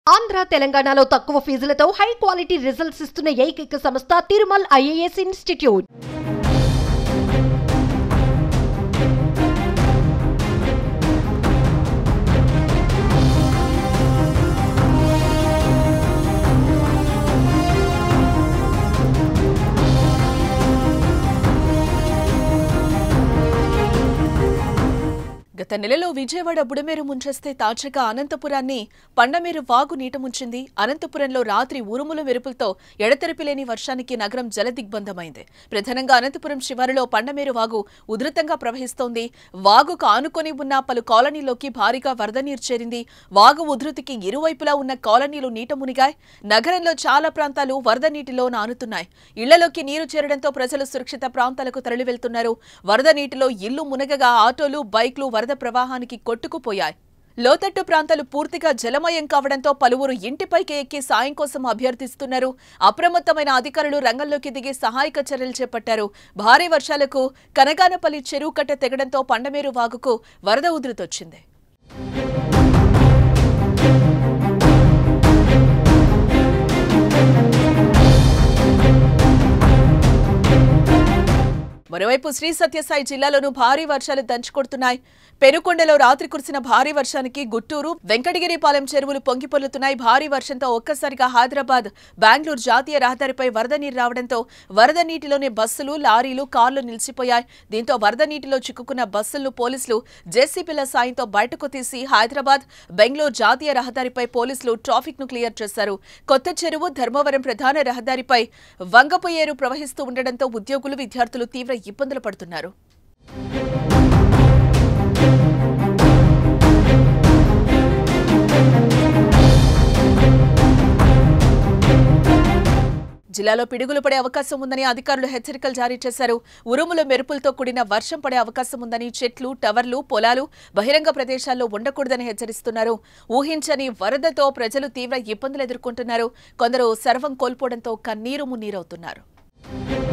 ఆంధ్ర తెలంగాణలో తక్కువ ఫీజులతో high quality results ఇస్తున్న ఏకైక సంస్థ తిరుమల్ ఐఏఎస్ ఇన్స్టిట్యూట్ గత నెలలో విజయవాడ బుడమేరు ముంచేస్తే తాజాగా అనంతపురాన్ని పండమేరు వాగు నీట ముంచింది అనంతపురంలో రాత్రి ఉరుముల మెరుపులతో ఎడతెరిపి లేని వర్షానికి నగరం జలదిగ్బంధమైంది ప్రధానంగా అనంతపురం శివారులో పండమేరు వాగు ఉధృతంగా ప్రవహిస్తోంది వాగుకు ఆనుకొని ఉన్న పలు కాలనీలోకి భారీగా వరద నీరు చేరింది వాగు ఉధృతికి ఇరువైపులా ఉన్న కాలనీలు నీట మునిగాయి నగరంలో చాలా ప్రాంతాలు వరద నీటిలో నానుతున్నాయి ఇళ్లలోకి నీరు చేరడంతో ప్రజలు సురక్షిత ప్రాంతాలకు తరలి వెళ్తున్నారు వరద నీటిలో ఇల్లు మునగగా ఆటోలు బైక్లు వరద ప్రవాహానికి కొట్టుకుపోయాయి లోతట్టు ప్రాంతాలు పూర్తిగా జలమయం కావడంతో పలువురు ఇంటిపైకి ఎక్కి సాయం కోసం అభ్యర్థిస్తున్నారు అప్రమత్తమైన అధికారులు రంగంలోకి దిగి సహాయక చర్యలు చేపట్టారు భారీ వర్షాలకు కనగానపల్లి చెరువు కట్ట తెగడంతో పండమేరు వాగుకు వరద ఉధృతొచ్చింది మరోవైపు శ్రీ సత్యసాయి జిల్లాలోనూ భారీ వర్షాలు దంచుకొడుతున్నాయి పెనుకొండలో రాత్రి కురిసిన భారీ వర్షానికి గుట్టూరు వెంకటగిరిపాలెం చెరువులు పొంగిపొర్లుతున్నాయి భారీ వర్షంతో ఒక్కసారిగా హైదరాబాద్ బెంగళూరు జాతీయ రహదారిపై వరద నీరు రావడంతో వరద నీటిలోనే బస్సులు లారీలు కార్లు నిలిచిపోయాయి దీంతో వరద నీటిలో చిక్కుకున్న బస్సులను పోలీసులు జేసీబీల సాయంతో బయటకు తీసి హైదరాబాద్ బెంగళూరు జాతీయ రహదారిపై పోలీసులు ట్రాఫిక్ ను క్లియర్ చేశారు కొత్త చెరువు ధర్మవరం ప్రధాన రహదారిపై వంగపోయేరు ప్రవహిస్తూ ఉండడంతో ఉద్యోగులు విద్యార్థులు తీవ్ర ఇబ్బందులు పడుతున్నారు జిల్లాలో పిడుగులు పడే అవకాశం ఉందని అధికారులు హెచ్చరికలు జారీ చేశారు ఉరుముల మెరుపులతో కూడిన వర్షం పడే అవకాశం ఉందని చెట్లు టవర్లు పొలాలు బహిరంగ ప్రదేశాల్లో ఉండకూడదని హెచ్చరిస్తున్నారు ఊహించని వరదతో ప్రజలు తీవ్ర ఇబ్బందులు ఎదుర్కొంటున్నారు కొందరు సర్వం కోల్పోవడంతో కన్నీరు మున్నీరవుతున్నారు